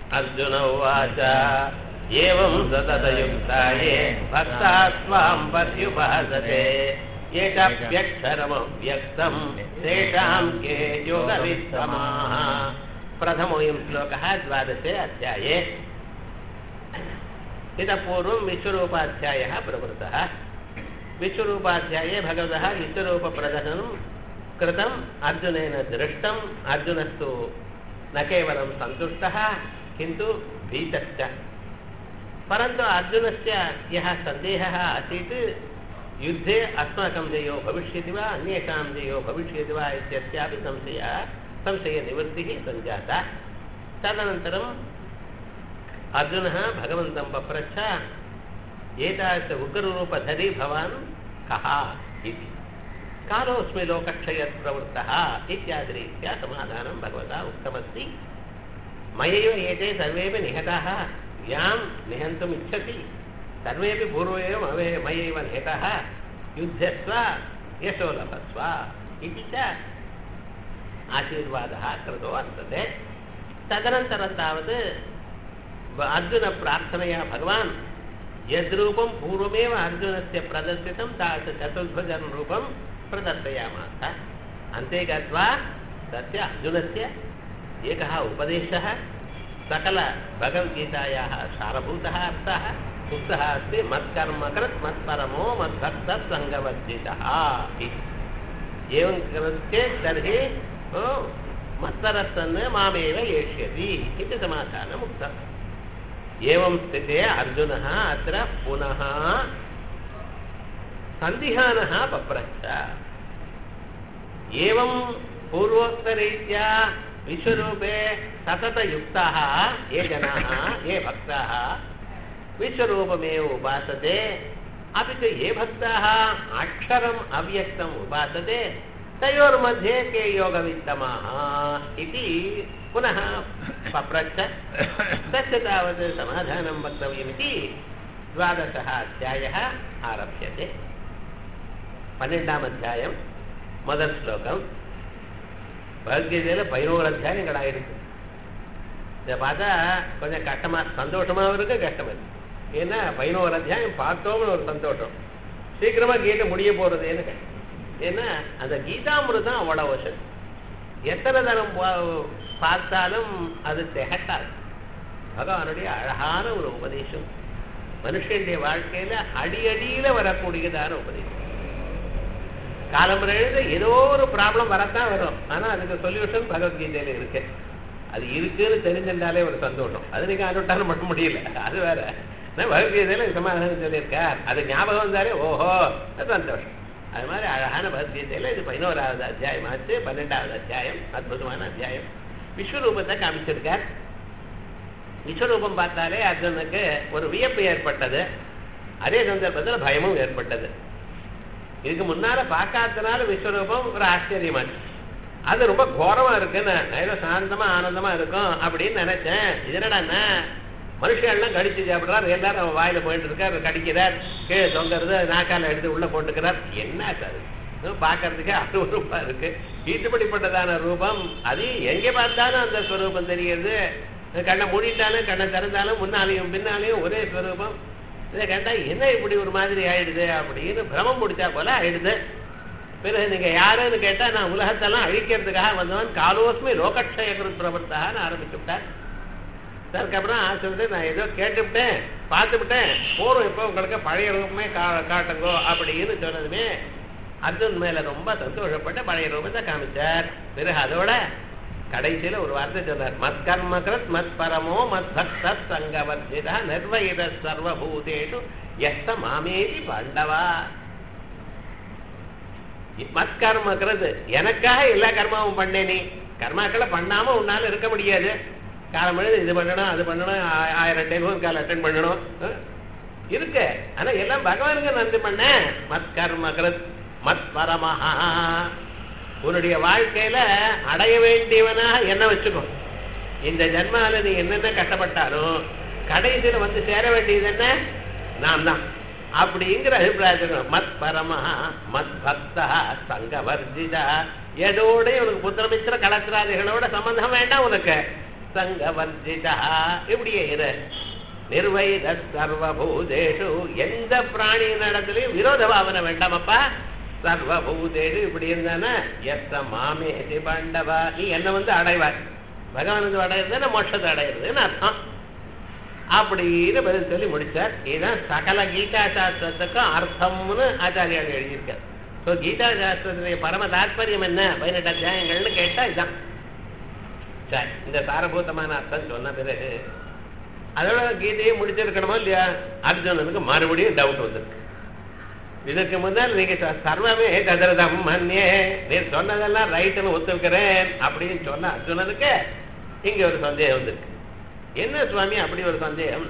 अर्जुन उवाच एवं सततयुक्ताये भक्ता स्वां पर्युपासते एतप्यक्षरमव्यक्तं तेषां के योगवित्तमाः प्रथमोऽयं श्लोकः द्वादशे अध्याये इतः पूर्वं विश्वरूपाध्यायः प्रवृत्तः विश्वरूपाध्याये भगवतः विश्वरूपप्रदर्शनं कृतम् अर्जुनेन दृष्टम् अर्जुनस्तु न केवलं सन्तुष्टः किन्तु भीतश्च परन्तु अर्जुनस्य यः सन्देहः आसीत् युद्धे अस्माकं जयो भविष्यति वा अन्येषां जयो भविष्यति वा इत्यस्यापि संशयः संशयनिवृत्तिः सञ्जाता तदनन्तरम् अर्जुनः भगवन्तं पप्रच्छ एतादृश उग्ररूपधरी भवान् कः इति कालोऽस्मि लोकक्षयत्प्रवृत्तः इत्यादिरीत्या समाधानं भगवता उक्तमस्ति मयैव एते सर्वेपि निहताः यां निहन्तुम् इच्छति सर्वेपि पूर्वमेव मवे मयैव निहताः युध्यस्व यशो लभस्व इति च आशीर्वादः कृतो वर्तते तदनन्तरं तावत् अर्जुनप्रार्थनया भगवान् यद्रूपं पूर्वमेव अर्जुनस्य प्रदर्शितं तादृश चतुर्भुजं रूपं प्रदर्शयामास अन्ते गत्वा तस्य अर्जुनस्य एकः उपदेशः सकलभगवद्गीतायाः सारभूतः अर्थः उक्तः अस्ति मत्कर्मकृत् मत्परमो मद्भक्तः सङ्गवर्जितः इति एवं चेत् तर्हि मत्परस्तन् मामेव एष्यति इति समाधानम् उक्तम् एवं स्थिते अर्जुनः अत्र पुनः सन्दिहानः पप्रच्छ एवं पूर्वोक्तरीत्या विश्वरूपे सततयुक्ताः ये जनाः ये भक्ताः विश्वरूपमेव उपासते अपि च ये भक्ताः अक्षरम् अव्यक्तम् उपासते तयोर्मध्ये के योगवित्तमाः इति पुनः पप्रच्छ तस्य तावत् समाधानं वक्तव्यमिति द्वादशः अध्यायः आरभ्यते பன்னெண்டாம் அத்தியாயம் முதல் ஸ்லோகம் பகவத்கீதையில் பதினோரு அத்தியாயங்கள் ஆயிருக்கு இதை பார்த்தா கொஞ்சம் கஷ்டமாக சந்தோஷமாகவும் இருக்கு கஷ்டமாக இருக்கு ஏன்னா பதினோரு அத்தியாயம் பார்த்தோம்னு ஒரு சந்தோஷம் சீக்கிரமாக கீதை முடிய போகிறதுன்னு ஏன்னா அந்த கீதாமிருதம் அவ்வளோ வசதி எத்தனை தரம் பார்த்தாலும் அது திகட்டாது பகவானுடைய அழகான ஒரு உபதேசம் மனுஷனுடைய வாழ்க்கையில அடி அடியில வரக்கூடியதான உபதேசம் காலம்புற எழுத ஏதோ ஒரு ப்ராப்ளம் வரத்தான் வரும் ஆனா அதுக்கு சொல்யூஷன் பகவத்கீதையில இருக்கு அது இருக்குன்னு தெரிஞ்சிருந்தாலே ஒரு சந்தோஷம் அது நீங்க அனுட்டாலும் பண்ண முடியல அது வேற பகவத்கீதையில சமாதானம் சொல்லியிருக்கார் அது ஞாபகம் வந்தாலே ஓஹோ சந்தோஷம் அது மாதிரி அழகான பகவத்கீதையில இது பதினோராவது அத்தியாயம் ஆச்சு பன்னெண்டாவது அத்தியாயம் அற்புதமான அத்தியாயம் விஸ்வரூபத்தை காமிச்சிருக்கார் விஸ்வரூபம் பார்த்தாலே அர்ஜுனுக்கு ஒரு வியப்பு ஏற்பட்டது அதே சந்தர்ப்பத்தில் பயமும் ஏற்பட்டது இதுக்கு முன்னால பார்க்காதனால விஸ்வரூபம் ஒரு ஆச்சரியமாச்சு அது ரொம்ப கோரமா இருக்குன்னு ஏதோ சாந்தமா ஆனந்தமா இருக்கும் அப்படின்னு நினைச்சேன் இது என்னடா மனுஷெல்லாம் கடிச்சு சாப்பிடுறாரு எல்லாரும் வாயில போயிட்டு இருக்காரு கடிக்கிறார் கீழே தொங்குறது நாக்கால எடுத்து உள்ள போட்டுக்கிறார் என்ன சார் பார்க்கறதுக்கே அருவரூபா இருக்கு ஈட்டுப்படிப்பட்டதான ரூபம் அது எங்க பார்த்தாலும் அந்த ஸ்வரூபம் தெரியுது கண்ணை மூடிட்டாலும் கண்ணை திறந்தாலும் முன்னாலையும் பின்னாலையும் ஒரே ஸ்வரூபம் இதை கண்டா என்ன இப்படி ஒரு மாதிரி ஆயிடுது அப்படின்னு பிரமம் பிடிச்சா போல ஆயிடுது பிறகு நீங்க யாருன்னு கேட்டா நான் உலகத்தெல்லாம் அழிக்கிறதுக்காக வந்தவன் காலோஸ்மி லோகக்ஷய பிரவர்த்தான்னு ஆரம்பிச்சு விட்டார் அதுக்கப்புறம் ஆசிரியத்தை நான் ஏதோ கேட்டுவிட்டேன் பார்த்துவிட்டேன் போறோம் இப்போ உங்களுக்கு பழைய ரூபமே கா காட்டுங்கோ அப்படின்னு சொன்னதுமே அர்ஜுன் மேல ரொம்ப சந்தோஷப்பட்டு பழைய ரூபத்தை காமிச்சார் பிறகு அதோட கடைசியில ஒரு வார்த்தை சொன்னார் மத் கர்மகிருத் மத் பரமோ மத் பக்த சங்கவர்ஜிதா நிர்வயித சர்வபூதேஷு எஸ்த மாமேதி பாண்டவா மத் கர்மகிருத் எனக்காக எல்லா கர்மாவும் பண்ணேன் நீ கர்மாக்களை பண்ணாம உன்னால இருக்க முடியாது காலம் எழுது இது பண்ணணும் அது பண்ணணும் ஆயிரம் டெலிஃபோன் கால் அட்டன் பண்ணணும் இருக்கு ஆனா எல்லாம் பகவானுக்கு நன்றி பண்ண மத் கர்மகிருத் மத் பரமஹா உன்னுடைய வாழ்க்கையில அடைய வேண்டியவனாக என்ன வச்சுக்கோ இந்த ஜென்மால நீ என்னென்ன கஷ்டப்பட்டாலும் கடைசியில வந்து சேர வேண்டியது என்ன நான் தான் அப்படிங்கிற அபிப்பிராயத்துக்கு மத் பரமா மத் பக்தா சங்க வர்ஜிதா எதோட உனக்கு புத்திரமித்திர கலத்திராதிகளோட சம்பந்தம் வேண்டாம் உனக்கு சத்சங்க வர்ஜிதா இப்படியே இரு நிர்வைத சர்வபூதேஷு எந்த பிராணி நடத்திலையும் விரோத பாவனை வேண்டாமப்பா சர்வபூதேஷு இப்படி இருந்தானா எத்த மாமேதி பாண்டவா நீ என்ன வந்து அடைவாய் பகவானுக்கு அடையிறது மோட்சத்தை அடையிறதுன்னு அர்த்தம் அப்படின்னு பதில் சொல்லி முடிச்சார் இதுதான் சகல கீதா சாஸ்திரத்துக்கும் அர்த்தம்னு ஆச்சாரியால் எழுதியிருக்கார் ஸோ கீதா சாஸ்திரத்துடைய பரம தாத்பரியம் என்ன பதினெட்டு அத்தியாயங்கள்னு கேட்டா இதுதான் சரி இந்த சாரபூதமான அர்த்தம் சொன்ன பிறகு அதோட கீதையை முடிச்சிருக்கணுமா இல்லையா அர்ஜுனனுக்கு மறுபடியும் டவுட் வந்திருக்கு இதற்கு முன்னால் நீங்க ச- சர்வமே ததரதம் மன்யே நீ சொன்னதெல்லாம் ரைட்டுன்னு ஒத்துக்கிறேன் அப்படின்னு சொன்ன அர்ஜுனனுக்கு இங்க ஒரு சந்தேகம் வந்திருக்கு என்ன சுவாமி அப்படி ஒரு சந்தேகம்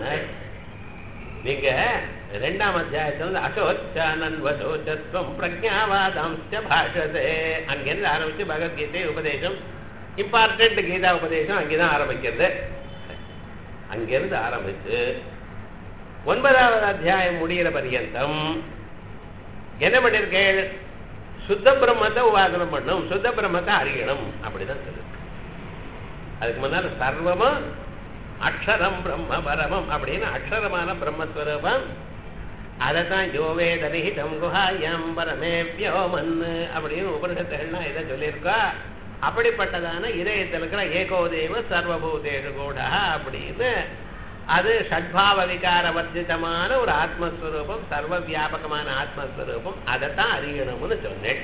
நீங்க ரெண்டாம் அத்தியாயத்துல வந்து அசோச்சானன் வசோச்சத்வம் பிரஜாவாதாம்ச பாஷதே அங்கிருந்து ஆரம்பிச்சு பகவத்கீதை உபதேசம் இம்பார்ட்டன்ட் கீதா உபதேசம் அங்கேதான் ஆரம்பிக்கிறது அங்கிருந்து ஆரம்பிச்சு ஒன்பதாவது அத்தியாயம் முடிகிற பரியந்தம் என்ன பண்ணிருக்கேள் சுத்த பிரம்மத்தை உபாசனம் பண்ணும் சுத்த பிரம்மத்தை அறியணும் அப்படிதான் சொல்லு அதுக்கு முன்னால் சர்வமும் அக்ஷரம் பிரம்ம பரமம் அப்படின்னு அக்ஷரமான பிரம்மஸ்வரூபம் அதைத்தான் யோவே தரிஹிதம் குஹாயம் பரமே வியோமன் அப்படின்னு உபனிஷத்துகள்லாம் இதை சொல்லியிருக்கா அப்படிப்பட்டதான இதயத்தில் இருக்கிற ஏகோதேவ சர்வபூதேஷு கூட அப்படின்னு அது ஷட்பாவ விகார வர்ஜிதமான ஒரு ஆத்மஸ்வரூபம் சர்வ வியாபகமான ஆத்மஸ்வரூபம் அதைத்தான் அறியணும்னு சொன்னேன்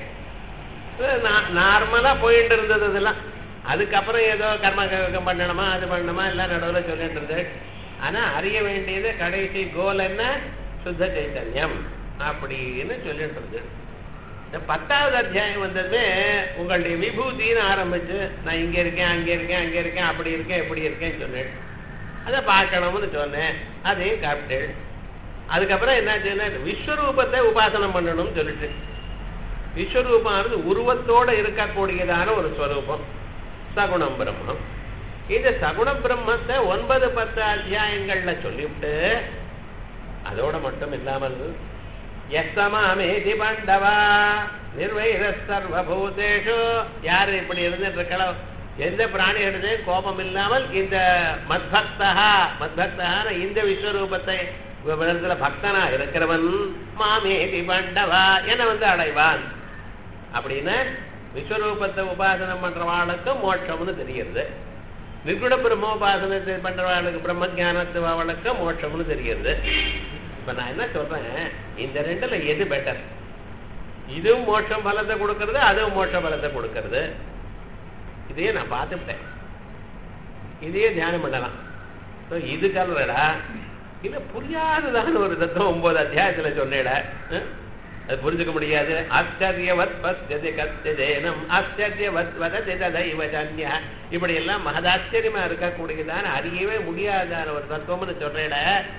நார்மலா போயிட்டு இருந்தது இதெல்லாம் அதுக்கப்புறம் ஏதோ கர்ம க- பண்ணணுமா அது பண்ணணுமா எல்லாம் நடுவில் சொல்லிட்டு இருந்தது ஆனா அறிய வேண்டியது கடைசி கோல் என்ன சுத்த சைத்தன்யம் அப்படின்னு சொல்லிட்டு இருந்தது இந்த பத்தாவது அத்தியாயம் வந்ததுமே உங்களுடைய விபூதின்னு ஆரம்பிச்சு நான் இங்க இருக்கேன் அங்க இருக்கேன் அங்க இருக்கேன் அப்படி இருக்கேன் இப்படி இருக்கேன்னு சொன்னேன் அதை பார்க்கணும்னு சொன்னேன் அதையும் காப்பிட்டேன் அதுக்கப்புறம் என்னாச்சுன்னா விஸ்வரூபத்தை உபாசனம் பண்ணணும்னு சொல்லிட்டு விஸ்வரூபமானது உருவத்தோட இருக்கக்கூடியதான ஒரு ஸ்வரூபம் சகுணம் பிரம்மம் இந்த சகுண பிரம்மத்தை ஒன்பது பத்து அத்தியாயங்கள்ல சொல்லிவிட்டு அதோட மட்டும் இல்லாமல் எஸ்தமாமேதி பாண்டவா நிர்வைர சர்வபூதேஷு யாரு இப்படி இருந்துட்டு இருக்கலாம் எந்த பிராணி எடுத்து கோபம் இல்லாமல் இந்த மத்பக்தா மத்பக்தான இந்த விஸ்வரூபத்தை விவரத்துல பக்தனா இருக்கிறவன் மாமேதி பாண்டவா என வந்து அடைவான் அப்படின்னு விஸ்வரூபத்தை உபாசனம் பண்றவாளுக்கு மோட்சம்னு தெரியுது நிர்குண பிரம்மோபாசனத்தை பண்றவாளுக்கு பிரம்ம ஞானத்து அவளுக்கு மோட்சம்னு தெரியுது இப்ப நான் என்ன சொல்றேன் இந்த ரெண்டுல எது பெட்டர் இதுவும் மோட்சம் பலத்தை கொடுக்கறது அதுவும் மோட்ச பலத்தை கொடுக்கறது இதையே நான் பார்த்துட்டேன் இதையே தியானம் பண்ணலாம் So, இது கல்றடா இல்ல புரியாததான ஒரு தத்துவம் ஒன்பது அத்தியாயத்துல சொன்னேடா அஹ்? அது புரிஞ்சுக்க முடியாது ஆச்சரியவத் பஸ்யதி கத்தியதேனம் ஆச்சரியவத் வததி ததைவ ஜன்யா இப்படி எல்லாம் மகதாச்சரியமா இருக்கக்கூடியதான அறியவே முடியாதான ஒரு தத்துவம்னு சொல்றேட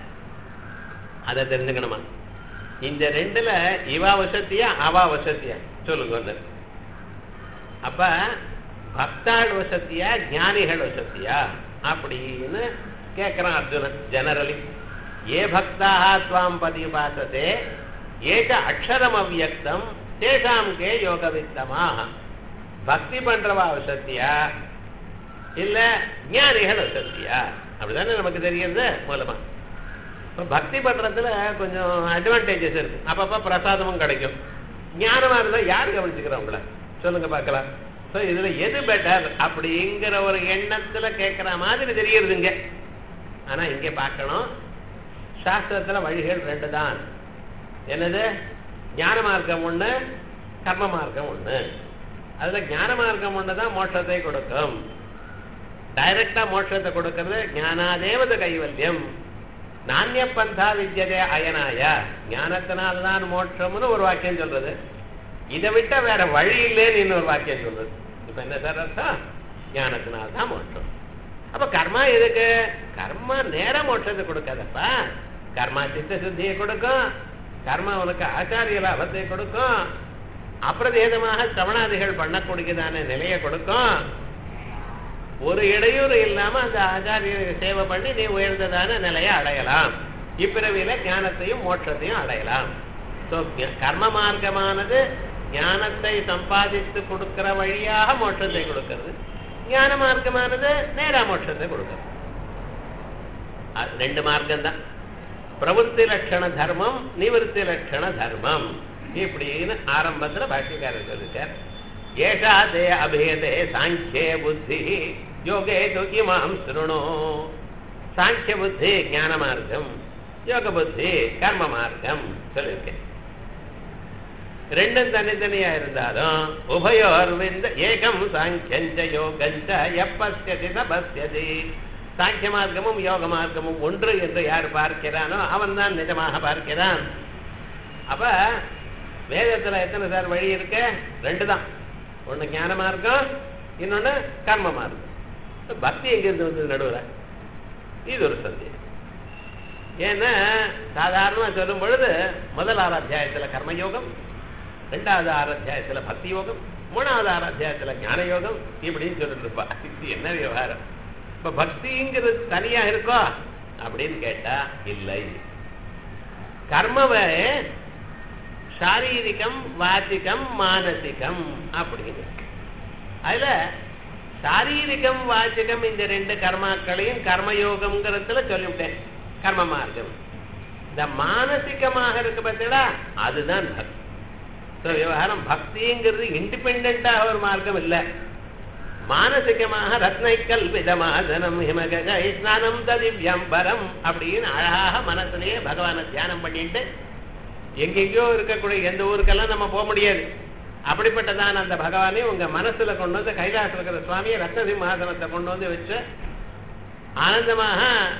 அதை தெரிஞ்சுக்கணுமா இந்த ரெண்டுல இவா வசத்தியா அவா வசத்தியா சொல்லுங்க ஒண்ணு அப்ப பக்தாள் வசத்தியா ஞானிகள் வசத்தியா அப்படின்னு கேட்கிறான் அர்ஜுனன் ஜெனரலி ஏ பக்தாக துவாம் பதிபாசத்தே ஏக அக்ஷரம் அவ்யக்தம் தேசாம் கே யோகவித்தமாக பக்தி பண்றவா வசத்தியா இல்ல ஞானிகள் வசத்தியா அப்படிதானே நமக்கு தெரியுது மூலமா இப்ப பக்தி பண்றதுல கொஞ்சம் அட்வான்டேஜஸ் இருக்கு அப்பப்ப பிரசாதமும் கிடைக்கும் ஞானமா இருந்தா யாரு கவனிச்சுக்கிறா உங்களை சொல்லுங்க பார்க்கலாம் ஸோ இதுல எது பெட்டர் அப்படிங்கிற ஒரு எண்ணத்துல கேட்கிற மாதிரி தெரியுதுங்க ஆனா இங்க பார்க்கணும் சாஸ்திரத்துல வழிகள் ரெண்டு தான் என்னது ஞான மார்க்கம் ஒண்ணு கர்ம மார்க்கம் ஒண்ணு அதுல ஞான மார்க்கம் ஒண்ணு தான் மோட்சத்தை கொடுக்கும் டைரக்டா மோட்சத்தை கொடுக்கிறது ஞானாதேவத கைவல்யம் நானிய பந்தா வித்யதே அயனாய ஞானத்தினால்தான் மோட்சம்னு ஒரு வாக்கியம் சொல்றது இதை விட்டா வேற வழி இல்லைன்னு இன்னொரு வாக்கியம் சொல்றது இப்ப என்ன சார் அர்த்தம் ஞானத்தினால்தான் மோட்சம் அப்ப கர்மா எதுக்கு கர்மா நேர மோட்சத்தை கொடுக்காதப்பா கர்மா சித்த சுத்தியை கொடுக்கும் கர்மா உனக்கு ஆச்சாரிய லாபத்தை கொடுக்கும் அப்பிரதேதமாக சிரவணாதிகள் பண்ணக்கூடியதான நிலையை கொடுக்கும் ஒரு இடையூறு இல்லாம அந்த ஆச்சாரிய சேவை பண்ணி நீ உயர்ந்ததான நிலையை அடையலாம் இப்பிறவியில ஞானத்தையும் மோட்சத்தையும் அடையலாம் So, ஞ- கர்ம மார்க்கமானது ஞானத்தை சம்பாதித்து கொடுக்கிற வழியாக மோட்சத்தை கொடுக்கிறது ஞான மார்க்கமானது நேரா மோட்சத்தை கொடுக்கும் அது ரெண்டு மார்க்கம் தான் பிரவருத்தி லட்சண தர்மம் நிவர்த்தி லட்சண தர்மம் இப்படின்னு ஆரம்பத்துல பாஷ்யக்காரர் சொல்லிட்டார் ஏஷா தே அபேதே சாங்கிய புத்தி யோகே துக்கிமாம் சுருணோ சாங்கிய புத்தி ஞான மார்க்கம் யோக புத்தி கர்ம மார்க்கம் சொல்லியிருக்கேன் ரெண்டும் தனித்தனியா இருந்தாலும் உபயோர் விந்த ஏகம் சாங்கியஞ்ச யோகஞ்ச எப்பஸ்யதி தபஸ்யதி சாங்கிய மார்க்கமும் யோக மார்க்கமும் ஒன்று என்று யார் பார்க்கிறானோ அவன் தான் நிஜமாக பார்க்கிறான் அப்ப வேதத்துல எத்தனை சார் வழி இருக்கு ரெண்டு தான் ஒண்ணு ஞான மார்க்கம் இன்னொன்னு கர்ம மார்க்கம் பக்தி எங்கிருந்து வந்து நடுவுல இது ஒரு சந்தேகம் ஏன்னா சாதாரணமா சொல்லும் பொழுது முதல் ஆறு அத்தியாயத்துல கர்மயோகம் ரெண்டாவது ஆறு அத்தியாயத்துல பக்தி யோகம் மூணாவது ஆறு அத்தியாயத்துல ஞான யோகம் இப்படின்னு சொல்லிட்டு இருப்பா இது என்ன விவகாரம் இப்ப பக்திங்கிறது தனியா இருக்கோ அப்படின்னு கேட்டா இல்லை கர்மவை சாரீரிகம் வாச்சிகம் மானசிகம் அப்படின்னு அதுல சாரீரிகம் வாச்சிகம் இந்த ரெண்டு கர்மாக்களையும் கர்மயோகம்ங்கிறதுல சொல்லிவிட்டேன் கர்ம மார்க்கம் இந்த மானசிகமாக இருக்கு பார்த்தீங்களா அதுதான் பக்தி So, விவகாரம் பக்திங்கிறது இண்டிபெண்டாக ஒரு மார்க்கம் இல்லை மானசிகமாக ரத்னை கல்பிதமாதனம் ஹிமகை ஸ்நானம் ததிவ்யம் பரம் அப்படின்னு அழகாக மனசுலயே பகவானை தியானம் பண்ணிட்டு எங்கெங்கயோ இருக்கக்கூடிய எந்த ஊருக்கெல்லாம் நம்ம போக முடியாது அப்படிப்பட்டதான் அந்த பகவானே உங்க மனசுல கொண்டு வந்து கைலாசம் இருக்கிற சுவாமியை ரத்ன சிம்மாசனத்தை கொண்டு வந்து வச்சு ஆனந்தமாக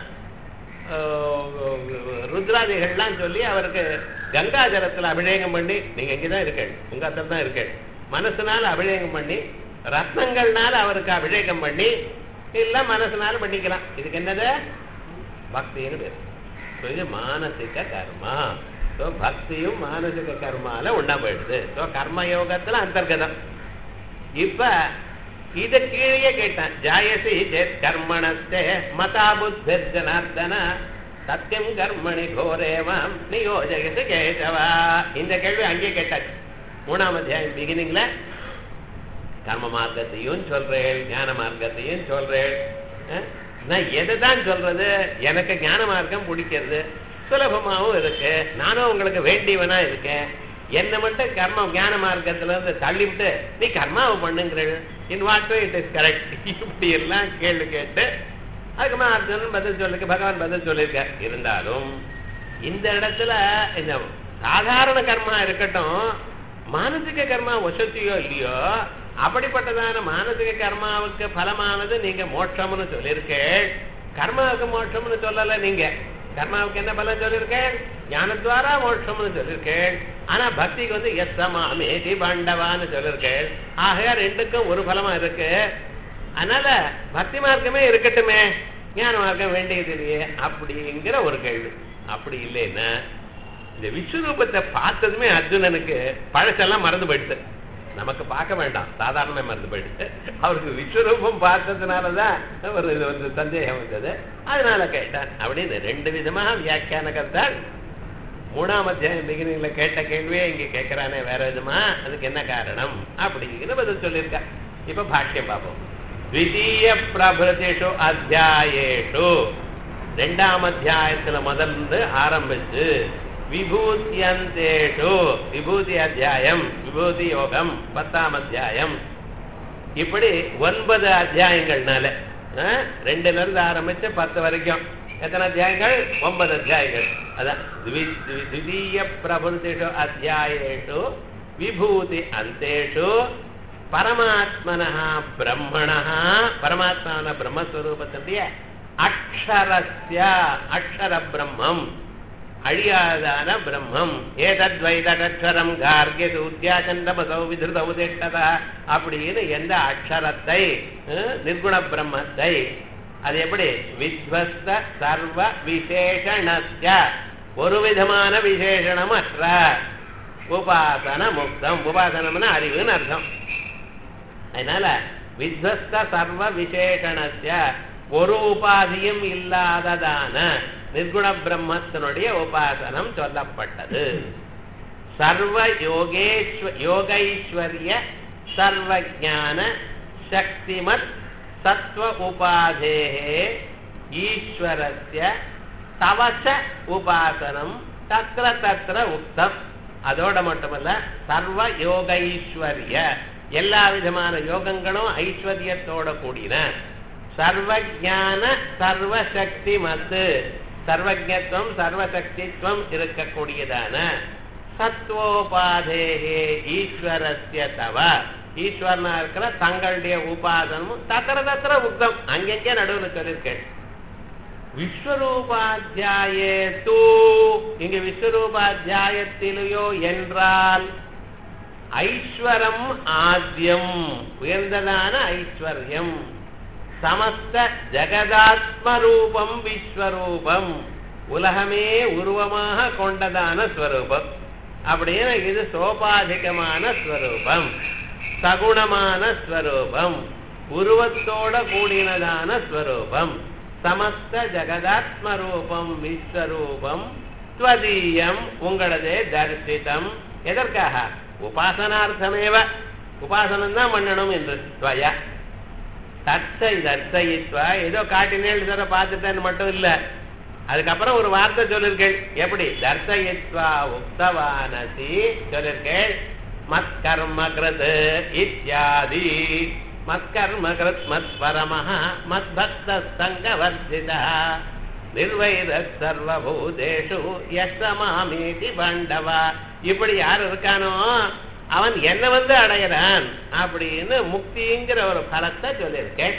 ருத்ராதிகள்லாம் சொல்லி அவருக்கு கங்கா ஜலத்துல அபிஷேகம் பண்ணி நீங்க இங்கதான் இருக்கேன் உங்க அத்தர் தான் இருக்கேன் மனசுனால அபிஷேகம் பண்ணி ரத்னங்கள்னால அவருக்கு அபிஷேகம் பண்ணி இல்ல மனசுனால பண்ணிக்கலாம் இதுக்கு என்னது பக்தின்னு பேர் So, இது மானசிக கர்மா ஸோ பக்தியும் மானசிக கர்மால ஒண்ணா போயிடுது ஸோ கர்மயோகத்துல அந்தர்கதம் இப்ப இத கீழே கேட்டான் ஜாயசி சேத் கர்மணஸ்தே மதா புத்தி ஜனார்தன சத்தியம் கர்மணி கோரேவாம் நியோஜகத்து கேசவா இந்த கேள்வி அங்கே கேட்டாச்சு மூணாம் அத்தியாயம் பிகினிங்ல கர்ம மார்க்கத்தையும் சொல்றேன் ஞான மார்க்கத்தையும் சொல்றேன் அஹ், நான் எதை தான் சொல்றது எனக்கு ஞான மார்க்கம் பிடிக்கிறது சுலபமாவும் இருக்கு நானும் உங்களுக்கு வேண்டியவனா இருக்கேன் என்ன மட்டும் கர்ம ஞான மார்க்கத்துல இருந்து தள்ளிவிட்டு நீ கர்மாவை பண்ணுங்கிற in what it is correct இப்படி எல்லாம் கேள்வி கேட்டு அதுக்கப்புறம் அர்ஜுனன் பதில் சொல்லிருக்க பகவான் பதில் சொல்லியிருக்க இருந்தாலும் இந்த இடத்துல இந்த சாதாரண கர்மா இருக்கட்டும் மானசிக கர்மா வசதியோ இல்லையோ அப்படிப்பட்டதான மானசிக கர்மாவுக்கு பலமானது நீங்க மோட்சம்னு சொல்லியிருக்கேன் கர்மாவுக்கு மோட்சம்னு சொல்லல நீங்க கர்மாவுக்கு என்ன பலன் சொல்லியிருக்கேன் ஞானத்வாரா மோட்சம்னு சொல்லியிருக்கேன் ஆனா பக்திக்கு வந்து எஸ்ஸமாமேதி பாண்டவான்னு சொல்லியிருக்கேன் ஆக ரெண்டுக்கும் ஒரு பலமா இருக்கு அதனால பக்தி மார்க்கமே இருக்கட்டுமே ஞான மார்க்கம் வேண்டியது இல்லையே அப்படிங்கிற ஒரு கேள்வி அப்படி இல்லைன்னா இந்த விஸ்வரூபத்தை பார்த்ததுமே அர்ஜுனனுக்கு பழசெல்லாம் மறந்து போயிடுது நமக்கு பார்க்க வேண்டாம் சாதாரணமே மறந்து போயிடுது அவருக்கு விஸ்வரூபம் பார்த்ததுனாலதான் ஒரு இது வந்து சந்தேகம் வந்தது அதனால கேட்டான் அப்படின்னு ரெண்டு விதமாக வியாக்கியானகத்தான் மூணாம் அத்தியாயம் பிகினிங்ல கேட்ட கேள்வியே இங்க கேட்கிறானே வேற விதமா அதுக்கு என்ன காரணம் அப்படிங்கிற பதில் சொல்லியிருக்கா இப்ப பாஷ்யம் பார்ப்போம் த்விதீய பிரபுதிஷு அத்தியாயேஷு ரெண்டாம் அத்தியாயத்துல முதல்ந்து ஆரம்பிச்சு விபூத்தியந்தேஷு விபூதி அத்தியாயம் விபூதி யோகம் பத்தாம் அத்தியாயம் இப்படி ஒன்பது அத்தியாயங்கள்னால அஹ், ரெண்டுல இருந்து ஆரம்பிச்சு பத்து வரைக்கும் எத்தனை அத்தியாயங்கள் ஒன்பது அத்தியாயங்கள் அதான் த்வி- த்வி- த்விதீய பிரபுதிஷு அத்தியாயேஷு விபூதி அந்தேஷு பரமாத்மனः பிரம்மணः பரமாத்மான பிரம்மஸ்வரூபத்தினுடைய அக்ஷரஸ்ய அக்ஷர பிரம்மம் அழியாதான பிரம்மம் ஏதத்வைதடக்ஷரம் கார்கிய சூத்தியாச்சந்தமசௌ விதிருதௌ திஷ்டதா அப்படின்னு எந்த அக்ஷரத்தை அஹ், நிர்குண பிரம்மத்தை அது எப்படி வித்வஸ்த சர்வ விசேஷணஸ்ய ஒரு விதமான விசேஷணம் அற்ற உபாசன முக்தம் உபாசனம்னா அறிவுன்னு அர்த்தம் அதனால வித்வஸ்த சர்வ விசேஷணஸ்ய ஒரு உபாதியும் இல்லாததான நிர்குண பிரம்மத்தினுடைய உபாசனம் சொல்லப்பட்டது சர்வ யோகேஸ்வ யோகைஸ்வர்ய சர்வஜான சக்திமத் சத்வ உபாதேகே ஈஸ்வரஸ்ய தவச்ச உபாசனம் தத்ர தத்ர உக்தம் அதோட மட்டுமல்ல சர்வ யோக ஈஸ்வரிய எல்லா விதமான யோகங்களும் ஐஸ்வர்யத்தோட கூடின சர்வஜான சர்வசக்தி மத்து சர்வஜத்துவம் சர்வசக்தித்வம் இருக்கக்கூடியதான சத்வோபாதேகே ஈஸ்வரஸ்ய தவ ஈஸ்வரனா இருக்கிற தங்களுடைய உபாதனமும் தத்திர தத்திர உக்தம் அங்கெங்கே நடுவில் சொல்லியிருக்கேன் விஸ்வரூபாத்தியாயே தூ இங்க விஸ்வரூபாத்தியாயத்திலேயோ என்றால் ஐஸ்வரம் ஆத்யம் உயர்ந்ததான ஐஸ்வர்யம் சமஸ்த ஜெகதாத்ம ரூபம் விஸ்வரூபம் உலகமே உருவமாக கொண்டதான ஸ்வரூபம் அப்படின்னு இது சோபாதிகமான ஸ்வரூபம் சகுணமான ஸ்வரூபம் உருவத்தோட கூடினதான ஸ்வரூபம் சமஸ்த ஜெகதாத்ம ரூபம் விஸ்வரூபம் ஸ்வதீயம் உங்களதே தரிசிதம் எதற்காக உபாசனார்த்தமேவ உபாசனம் தான் பண்ணணும் என்று ஸ்வய தர்சை தர்சயித்வா ஏதோ காட்டினேள் தர பார்த்துட்டேன்னு மட்டும் இல்ல அதுக்கப்புறம் ஒரு வார்த்தை சொல்லிருக்கேள் எப்படி தர்சயித்வா உக்தவானசி சொல்லிருக்கேள் மத் கர்ம கிருத் இத்தியாதி மத் கர்ம கிருத் மத் பரமஹ மத் பக்த சங்க வர்ஜிதா நிர்வைர சர்வபூதேஷு யசமாமீதி பண்டவா இப்படி யார் இருக்கானோ அவன் என்ன வந்து அடையிறான் அப்படின்னு முக்திங்கிற ஒரு பலத்தை சொல்லியிருக்கேன்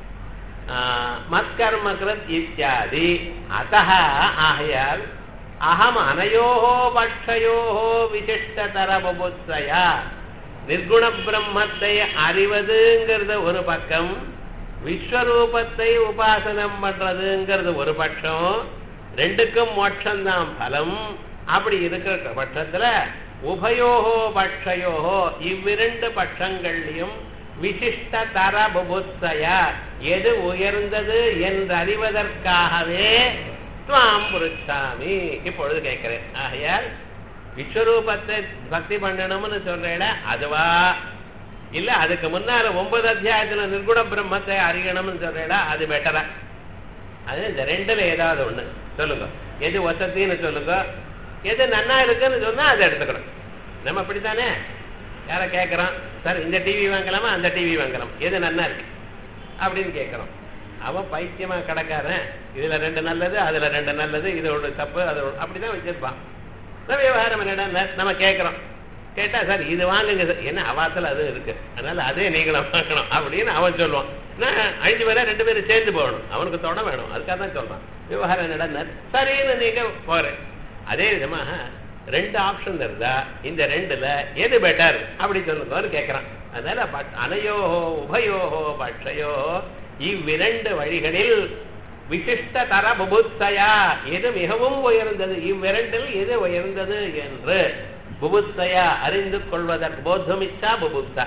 மத்கர்ம கிருத் இத்தியாதி அத்த ஆகையால் அகம் அனையோ பட்சயோ விசிஷ்டதர புபுத்சயா நிர்குண பிரம்மத்தை அறிவதுங்கிறது ஒரு பக்கம் விஸ்வரூபத்தை உபாசனம் பண்றதுங்கிறது ஒரு பட்சம் ரெண்டுக்கும் மோட்சம்தான் பலம் அப்படி இருக்கிற பட்சத்துல உபயோகோ பட்சயோகோ இவ்விரண்டு பட்சங்கள்லையும் விசிஷ்ட தர புபுத்சயா எது உயர்ந்தது என்று அறிவதற்காகவே துவாம் புருஷாமி இப்பொழுது கேட்கிறேன் ஆகையால் விஸ்வரூபத்தை பக்தி பண்ணணும்னு சொல்றேன் அதுவா இல்ல அதுக்கு முன்னால ஒன்பது அத்தியாயத்துல நிர்குண பிரம்மத்தை அறியணும்னு சொல்றேடா அது பெட்டரா அது இந்த ரெண்டுல ஏதாவது ஒண்ணு சொல்லுங்க எது வசத்தின்னு சொல்லுங்க எது நன்னா இருக்குன்னு சொன்னா அதை எடுத்துக்கணும் நம்ம அப்படித்தானே யார கேட்கறோம் சார் இந்த டிவி வாங்கலாமா அந்த டிவி வாங்கலாம் எது நன்னா இருக்கு அப்படின்னு கேட்கறோம் அவன் பைத்தியமா கிடக்காரன் இதுல ரெண்டு நல்லது அதுல ரெண்டு நல்லது இது ஒரு தப்பு அது ஒரு- அப்படிதான் வச்சிருப்பான் நம்ம விவகாரம் என்னடா நம்ம கேட்கறோம் கேட்டா சார் இது வாங்குங்க சார் என்ன அவாத்துல அது இருக்கு அதனால அதே நீங்களும் வாங்கணும் அப்படின்னு அவன் சொல்லுவான் நான் அஞ்சு பேரா ரெண்டு பேரும் சேர்ந்து போகணும் அவனுக்கு தொட வேணும் அதுக்காக தான் சொல்றான் விவகாரம் என்னடா சரின்னு நீங்க போறேன் அதே விதமாக ரெண்டு ஆப்ஷன் இருந்தா இந்த ரெண்டுல எது பெட்டர் அப்படி சொல்லுங்கன்னு கேட்கறான் அதனால பட்- அனையோஹோ உபயோகோ பட்சயோ இவ்விரண்டு வழிகளில் விசிஷ்ட தர புபுத்சயா எது மிகவும் உயர்ந்தது இவ்விரண்டில் எது உயர்ந்தது என்று புபுத்சயா அறிந்து கொள்வதற்கு போத்தமிச்சா புபுத்தா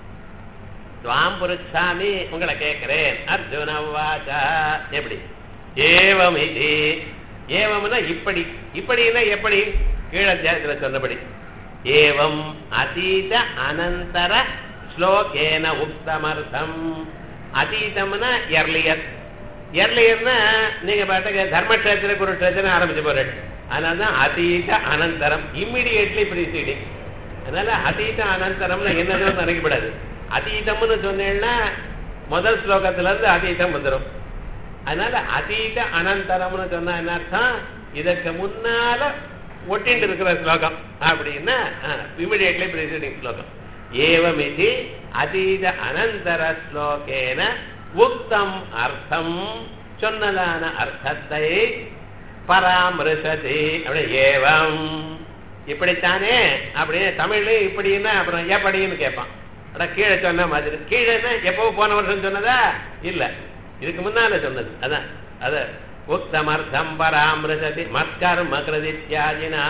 துவாம் புருச்சாமி உங்களை கேட்கிறேன் அர்ஜுன வாச்சா எப்படி ஏவம் இது ஏவம்னா இப்படி இப்படின்னா எப்படி கீழத்தியாயத்துல சொன்னபடி ஏவம் அதீத அனந்தர ஸ்லோகேன உக்தமர்த்தம் அதீதம்னா எர்லியர் எர்லியர்னா நீங்க பாட்டுக்கு தர்மக்ஷேத்திர குருக்ஷேத்திரம் ஆரம்பிச்சு போறேன் அதனால தான் அதீத அனந்தரம் இம்மிடியேட்லி ப்ரீசீடிங் அதனால அதீத அனந்தரம்னு என்னதுன்னு நினைக்கப்படாது அதீதம்னு சொன்னேன்னா முதல் ஸ்லோகத்துல இருந்து அதீதம் வந்துடும் அதனால அதீத அனந்தரம்னு சொன்னா என்ன அர்த்தம் இதற்கு முன்னால ஒட்டிண்டு இருக்கிற ஸ்லோகம் அப்படின்னா இமிடியேட்லி ப்ரீசீடிங் ஸ்லோகம் ஏவமிதி அதீத அனந்தர ஸ்லோகேன உக்தம் அர்த்தம் சொன்னதான அர்த்தத்தை பராமரிசதி அப்படி ஏவம் இப்படித்தானே அப்படின்னு தமிழ்ல இப்படின்னா அப்புறம் எப்படின்னு கேட்பான் அட கீழே சொன்ன மாதிரி கீழேன்னா எப்போ போன வருஷம் சொன்னதா இல்ல இதுக்கு முன்னால சொன்னது அதான் அத உக்தமர்த்தம் பராமரிசதி மத்கர்ம கிருதித்யாதினா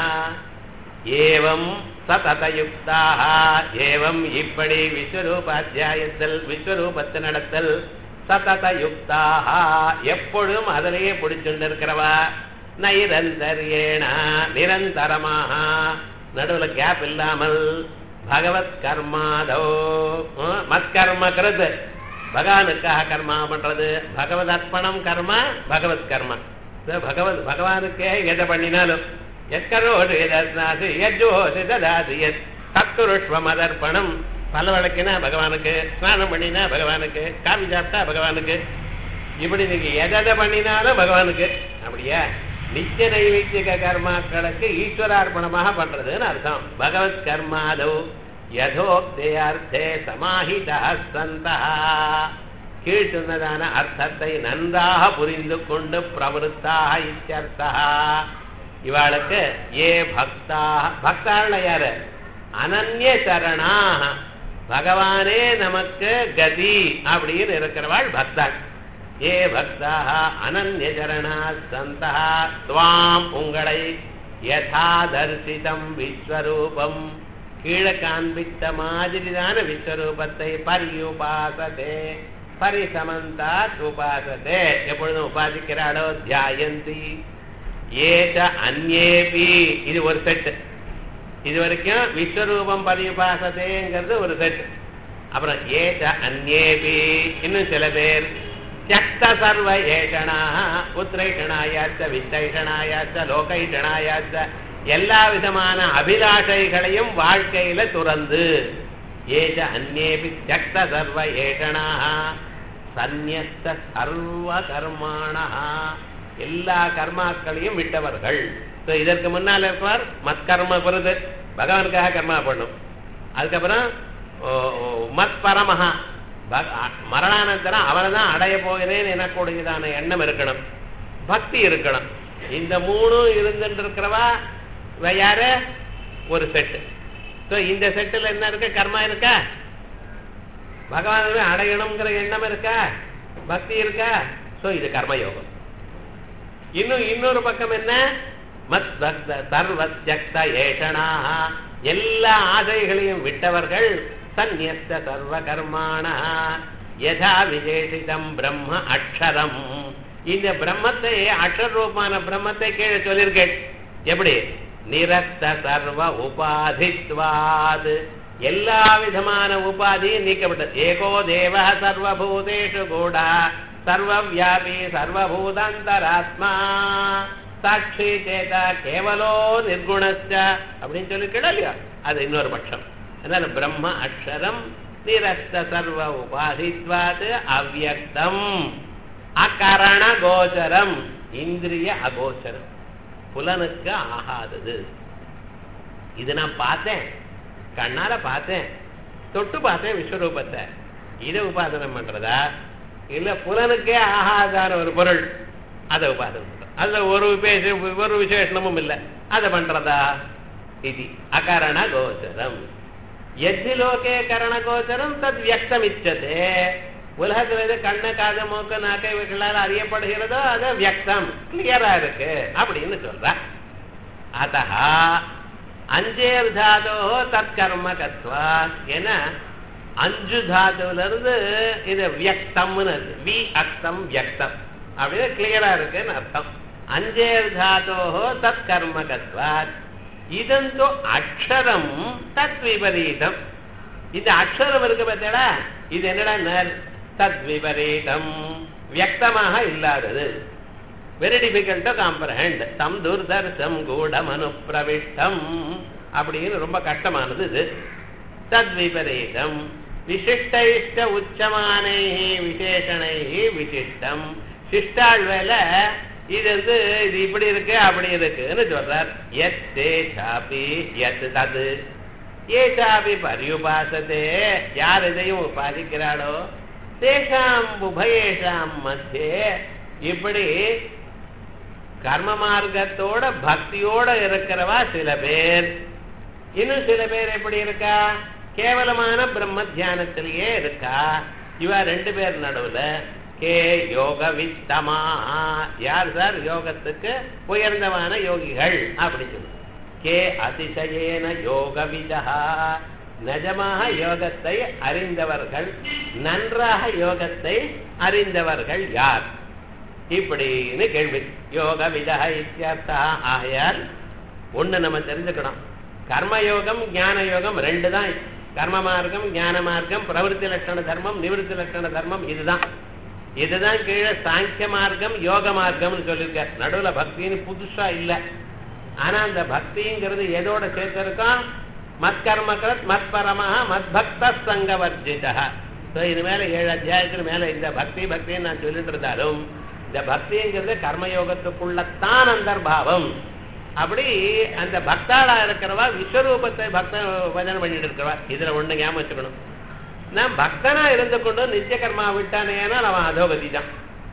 ஏவம் சததயுக்தாக ஏவம் இப்படி விஸ்வரூப அத்தியாயத்தில் விஸ்வரூபத்து நடத்தல் சததயுக்தாக எப்பொழுதும் அதிலேயே பிடிச்சுண்டு இருக்கிறவா நைரந்தரியேன நிரந்தரமாக நடுவுல கேப் இல்லாமல் பகவத் கர்மாதோ மத்கர்ம கிருத் பகவானுக்காக கர்மா பண்றது பகவத் அர்ப்பணம் கர்மா பகவத் கர்மா So, பகவத் பகவானுக்கே எதை பண்ணினாலும் எத்கரோடு எதாசி யஜ்ஜோசி ததாசி எத் தத்துருஷ்வமதர்ப்பணம் பல வழக்கினா பகவானுக்கு ஸ்நானம் பண்ணினா பகவானுக்கு காவி சாப்பிட்டா பகவானுக்கு இப்படி நீங்க எதை பண்ணினாலும் பகவானுக்கு அப்படியா நித்திய நைவேத்திய கர்மாக்களுக்கு ஈஸ்வரார்ப்பணமாக பண்றதுன்னு அர்த்தம் பகவத் கர்மாதோ யதோக்தே சமாஹிதா சந்தா கீழ் சொன்னதான அர்த்தத்தை நன்றாக புரிந்து கொண்டு பிரவருத்தாக இத்தியர்த்தா இவாளுக்கு ஏ பக்தா பக்தாள் யாரு அனன்ய சரணாக பகவானே நமக்கு கதி அப்படின்னு இருக்கிறவாள் பக்தாள் ஏ பக்தாக அனன்ய சரணா சந்தா துவாம் உங்களை யதா தரிசிதம் விஸ்வரூபம் கீழே காண்பித்த மாதிரிதான விஸ்வரூபத்தை பரியுபாசதே பரிசமந்தாத் உபாசதே எப்பொழுதும் உபாசிக்கிறாளோ தியாயந்தி ஏச்ச அந்நேபி இது ஒரு செட் இது வரைக்கும் விஸ்வரூபம் பரியுபாசதேங்கிறது ஒரு செட் அப்புறம் ஏச்ச அந்நேபி இன்னும் சில பேர் தியக்த சர்வ ஏஷனா உத்ரைஷனாயாச்ச வித்தைஷனாயாச்ச லோகைஷனாயாச்ச எல்லா விதமான அபிலாஷைகளையும் வாழ்க்கையில துறந்து ஏஷ அந்நேபி தியக்த சர்வ ஏஷனா சந்நியஸ்த சர்வ கர்மாணா எல்லா கர்மாக்களையும் விட்டவர்கள் So, இதற்கு முன்னால் இருப்பார் மத்கர்ம பொருது பகவானுக்காக கர்மா பண்ணும் அதுக்கப்புறம் ஓ, ஓ, மத் பரமஹா பக- அ- மரணானந்தரம் அவனை தான் அடைய போகிறேன் எனக்கூடியதான எண்ணம் இருக்கணும் பக்தி இருக்கணும் இந்த மூணும் இருந்துட்டு இருக்கிறவா இவ யாரு ஒரு செட்டு ஸோ இந்த செட்டில் என்ன இருக்கு கர்மா இருக்கா பகவானை அடையணுங்கிற எண்ணம் இருக்கா பக்தி இருக்கா ஸோ இது கர்மயோகம் இன்னும் இன்னொரு பக்கம் என்ன மத் பக்த சர்வத்யக்த ஏஷனாக எல்லா ஆசைகளையும் விட்டவர்கள் சந்நியஸ்த சர்வ கர்மான யதா விசேஷிதம் பிரம்ம அக்ஷரம் இந்த பிரம்மத்தை அக்ஷர ரூபமான பிரம்மத்தை கீழே சொல்லியிருக்கேன் எப்படி நிரஸ்த சர்வ உபாதித்வாது எல்லா விதமான உபாதியும் நீக்கப்பட்டது ஏகோ தேவ சர்வபூதேஷு கூட சர்வவியாபி சர்வபூதாந்தராத்மா சாட்சி சேதா கேவலோ நிர்குணஸ்ட அப்படின்னு சொல்லிருக்கா இல்லையா அது இன்னொரு பட்சம் அதனால பிரம்ம அக்ஷரம் நிரஸ்த சர்வ உபாதித்வாது அவ்யக்தம் அகரண கோச்சரம் இந்திரிய அகோச்சரம் புலனுக்கு ஆகாதது இது நான் பார்த்தேன் கண்ணால பார்த்தேன் தொட்டு பார்த்தேன் விஸ்வரூபத்தை இதை உபாசனம் பண்றதா இல்ல புலனுக்கே ஆகாதான ஒரு பொருள் அதை உபாசனம் பண்றது அதுல ஒரு விசேஷ ஒரு விசேஷனமும் இல்லை அதை பண்றதா இது அகரண கோச்சரம் எத்தி லோகே கரண கோச்சரம் தத் வியக்தமிச்சதே உலகத்துல எது கண்ணு காது மூக்கு நாக்கை இவைகளால் அறியப்படுகிறதோ அது வியக்தம் கிளியரா இருக்கு அப்படின்னு சொல்ற அத்தா அஞ்சேர் தாதோ தற்கர்ம கத்வா ஏன்னா அஞ்சு தாதுல இருந்து இது வியக்தம்னு இருக்கு. வி அக்தம் வியக்தம் அப்படின்னு கிளியரா இருக்குன்னு அர்த்தம் அஞ்சேர் தாதோ தற்கர்ம கத்வா இதந்தோ அக்ஷரம் தத் விபரீதம் இந்த அக்ஷரம் இருக்கு பார்த்தா இது என்னடா நர் தத் விபரீதம் வியக்தமாக இல்லாதது வெரி டிஃபிகல்ட் டு காம்ப்ரஹெண்ட் தம் துர்தர்சம் கூடம் அனுப்பிரவிஷ்டம் அப்படின்னு ரொம்ப கஷ்டமானது இது தத் விபரீதம் விசிஷ்ட உச்சமானை விசேஷனை விசிஷ்டம் சிஷ்டாள் வேலை இது வந்து இது இப்படி இருக்கு அப்படி இருக்குன்னு சொல்றார் எத் தே சாபி எத் தது ஏ சாபி பரியுபாசதே யார் இதையும் உபாசிக்கிறாளோ தேஷாம் உபயேஷாம் மத்தியே இப்படி கர்ம மார்க்கத்தோட பக்தியோட இருக்கிறவா சில பேர் இன்னும் சில பேர் எப்படி இருக்கா கேவலமான பிரம்ம தியானத்திலேயே இருக்கா இவ ரெண்டு பேர் நடுவுல கே யோக வித்தமா யார் சார் யோகத்துக்கு உயர்ந்தமான யோகிகள் அப்படி சொல்லு கே அதிசயேன யோக விதா நிஜமாக யோகத்தை அறிந்தவர்கள் நன்றாக யோகத்தை அறிந்தவர்கள் யார் இப்படின்னு கேள்வி யோக விதா இத்தியர்த்தா ஆகையால் ஒண்ணு நம்ம தெரிஞ்சுக்கணும் கர்மயோகம் ஞான யோகம் ரெண்டு தான் கர்ம மார்க்கம் ஞான மார்க்கம் பிரவருத்தி லட்சண தர்மம் நிவிருத்தி லட்சண தர்மம் இதுதான் இதுதான் கீழே சாங்கிய மார்க்கம் யோக மார்க்கம்னு சொல்லியிருக்கார் நடுவுல பக்தின்னு புதுசா இல்ல ஆனா அந்த பக்திங்கிறது எதோட சேர்த்திருக்கோம் மத் கர்மகிருத் மத் பரமஹ மத் பக்த சங்க வர்ஜிதா ஸோ இது மேல ஏழு அத்தியாயத்துக்கு மேல இந்த பக்தி பக்தின்னு நான் சொல்லிட்டு இருந்தாலும் இந்த பக்திங்கிறது கர்மயோகத்துக்குள்ளத்தான் அந்தர்பாவம் அப்படி அந்த பக்தாளா இருக்கிறவா விஸ்வரூபத்தை பக்த பஜனை பண்ணிட்டு இருக்கிறவா இதுல ஒண்ணு ஞாபகம் வச்சுக்கணும் நான் பக்தனா இருந்து கொண்டு நித்திய கர்மா விட்டானேனால் அவன் அதோகதி தான்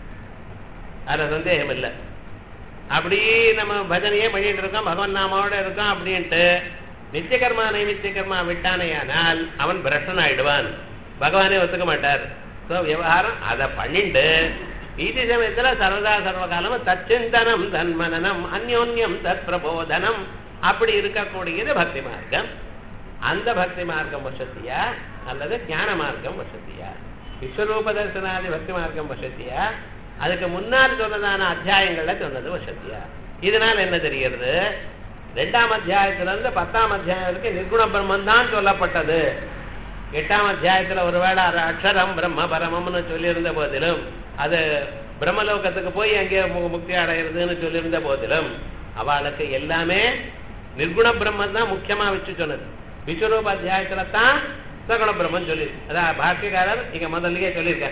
அதுல சந்தேகம் இல்லை அப்படி நம்ம பஜனையே பண்ணிட்டு இருக்கோம் பகவன் நாமாவோட இருக்கோம் அப்படின்ட்டு நித்திய கர்மா நைமித்திய கர்மா விட்டானேயானால் அவன் பிரஷன் ஆயிடுவான் பகவானே ஒத்துக்க மாட்டார் ஸோ விவகாரம் அதை பண்ணிட்டு நீதி சமயத்துல சர்வதா சர்வகாலம் தச்சிந்தனம் தன்மனனம் அந்யோன்யம் தத் பிரபோதனம் அப்படி இருக்கக்கூடியது பக்தி மார்க்கம் அந்த பக்தி மார்க்கம் வசத்தியா அல்லது ஞான மார்க்கம் வசத்தியா விஸ்வரூப தர்சனாதி பக்தி மார்க்கம் வசத்தியா அதுக்கு முன்னால் சொன்னதான அத்தியாயங்கள்ல சொன்னது வசத்தியா இதனால் என்ன தெரிகிறது ரெண்டாம் அத்தியாயத்துல இருந்து பத்தாம் அத்தியாயம் வரைக்கும் நிர்குண பிரம்மன் தான் சொல்லப்பட்டது எட்டாம் அத்தியாயத்துல ஒருவேளை அது அக்ஷரம் பிரம்ம பரமம்னு சொல்லியிருந்த போதிலும் அது பிரம்மலோகத்துக்கு போய் அங்கே மு- முக்தி அடைகிறதுன்னு சொல்லியிருந்த போதிலும் அவளுக்கு எல்லாமே நிர்குண பிரம்மன் தான் முக்கியமா வச்சு சொன்னது விஸ்வரூப அத்தியாயத்துல தான் சகுண பிரம்மன் சொல்லி அதான் பாஷ்யக்காரர் இங்க முதல்லயே சொல்லியிருக்கார்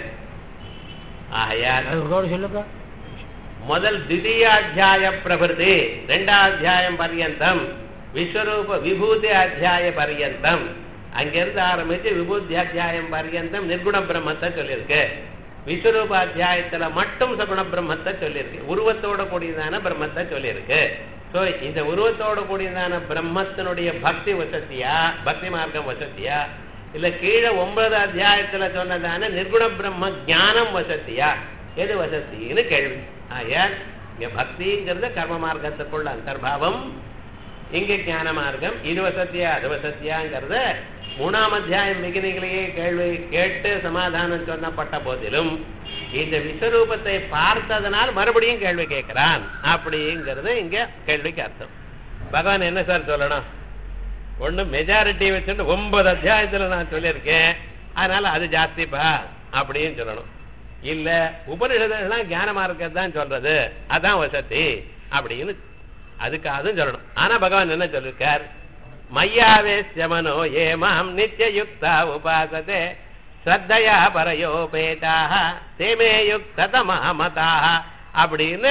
ஆகையால் அது ஒரு சொல்லுங்க முதல் திதீயாத்தியாய பிரபுதி ரெண்டாம் அத்தியாயம் பர்யந்தம் விஸ்வரூப விபூதி அத்தியாய பர்யந்தம் அங்கிருந்து ஆரம்பிச்சு விபூதி அத்தியாயம் பர்யந்தம் நிர்குண பிரம்மத்தை சொல்லியிருக்கு விஸ்வரூப அத்தியாயத்துல மட்டும் சகுண பிரம்மத்தை சொல்லியிருக்கு உருவத்தோட கூடியதான பிரம்மத்தை சொல்லியிருக்கு சோ இந்த உருவத்தோட கூடியதான பிரம்மத்தினுடைய பக்தி வசதியா பக்தி மார்க்கம் வசதியா இல்ல கீழே ஒன்பது அத்தியாயத்துல சொன்னதான நிர்குண பிரம்ம ஞானம் வசதியா எது வசதின்னு கேள்வி ஆயால் இங்க பக்திங்கிறது கர்ம மார்க்கத்துக்குள்ள அந்தர்பாவம் இங்க ஞான மார்க்கம் இது வசத்தியா அது வசத்தியாங்கிறத மூணாம் அத்தியாயம் மிகினிகளையே கேள்வி கேட்டு சமாதானம் சொன்னப்பட்ட போதிலும் இந்த விஸ்வரூபத்தை பார்த்ததனால் மறுபடியும் கேள்வி கேட்கிறான் அப்படிங்கிறது இங்க கேள்விக்கு அர்த்தம் பகவான் என்ன சார் சொல்லணும் ஒண்ணு மெஜாரிட்டி வச்சுட்டு ஒன்பது அத்தியாயத்துல நான் சொல்லியிருக்கேன் அதனால அது ஜாஸ்திப்பா அப்படின்னு சொல்லணும் இல்ல உபனிஷதெல்லாம் ஞான மார்க்கம் தான் சொல்றது அதான் வசதி அப்படின்னு அதுக்கு அதுவும் சொல்லணும் ஆனா பகவான் என்ன சொல்லிருக்கார் மையாவேஸ்யமனோ ஏ மாம் நித்தியயுக்தா உபாசதே ஸ்ரத்தையா பரயோபேதாக தேமே யுக்ததமா மதாக அப்படின்னு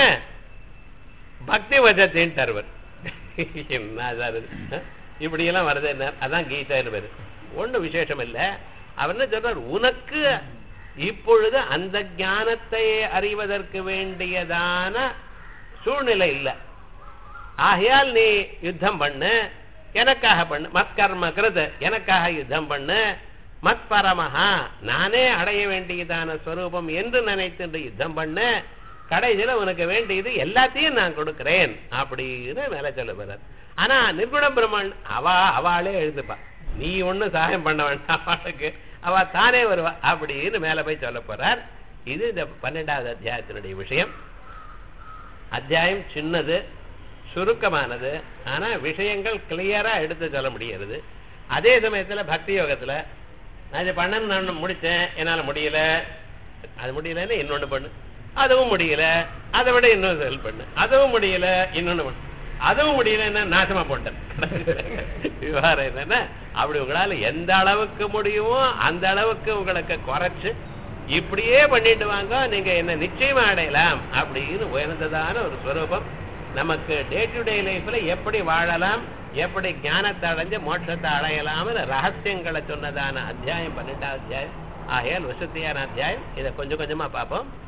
பக்தி வசத்தின் தருவர் என்ன சார் இது? இப்படி எல்லாம் வருது என்ன அதான் கீதைன்னு பேரு ஒண்ணு விசேஷம் இல்ல அவர் என்ன சொல்றார் உனக்கு இப்பொழுது அந்த ஞானத்தை அறிவதற்கு வேண்டியதான சூழ்நிலை இல்லை ஆகையால் நீ யுத்தம் பண்ணு எனக்காக பண்ணு மத்கர்ம கிருத எனக்காக யுத்தம் பண்ணு மத் பரமஹா நானே அடைய வேண்டியதான ஸ்வரூபம் என்று நினைத்து யுத்தம் பண்ணு கடைசியில உனக்கு வேண்டியது எல்லாத்தையும் நான் கொடுக்கிறேன் அப்படின்னு மேல சொல்ல போறார் ஆனா நிர்குண பிரம்மன் அவ அவளே எழுதுப்பா நீ ஒண்ணும் சகாயம் பண்ண வேண்டாம் அவளுக்கு அவ தானே வருவா அப்படின்னு மேல போய் சொல்ல போறார் இது இந்த பன்னெண்டாவது அத்தியாயத்தினுடைய விஷயம் அத்தியாயம் சின்னது சுருக்கமானது ஆனா விஷயங்கள் கிளியரா எடுத்து சொல்ல முடிகிறது அதே சமயத்துல பக்தி யோகத்துல நான் இதை பண்ணன்னு நான் முடிச்சேன் என்னால முடியல அது முடியலன்னு இன்னொன்னு பண்ணு அதுவும் முடியல அதை விட இன்னொரு ஹெல்ப் பண்ணு அதுவும் முடியல இன்னொன்னு பண்ணு அதுவும் முடியலன்னா நாசமா போட்டேன் விவகாரம் என்னன்னா அப்படி உங்களால எந்த அளவுக்கு முடியுமோ அந்த அளவுக்கு உங்களுக்கு குறைச்சு இப்படியே பண்ணிட்டு வாங்க நீங்க என்ன நிச்சயமா அடையலாம் அப்படின்னு உயர்ந்ததான ஒரு ஸ்வரூபம் நமக்கு டே டு டே லைஃப்ல எப்படி வாழலாம் எப்படி ஞானத்தை அடைஞ்சு மோட்சத்தை அடையலாம்னு ரகசியங்களை சொன்னதான அத்தியாயம் பன்னெண்டாம் அத்தியாயம் ஆகையால் வசதியான அத்தியாயம் இதை கொஞ்சம் கொஞ்சமா பார்ப்போம்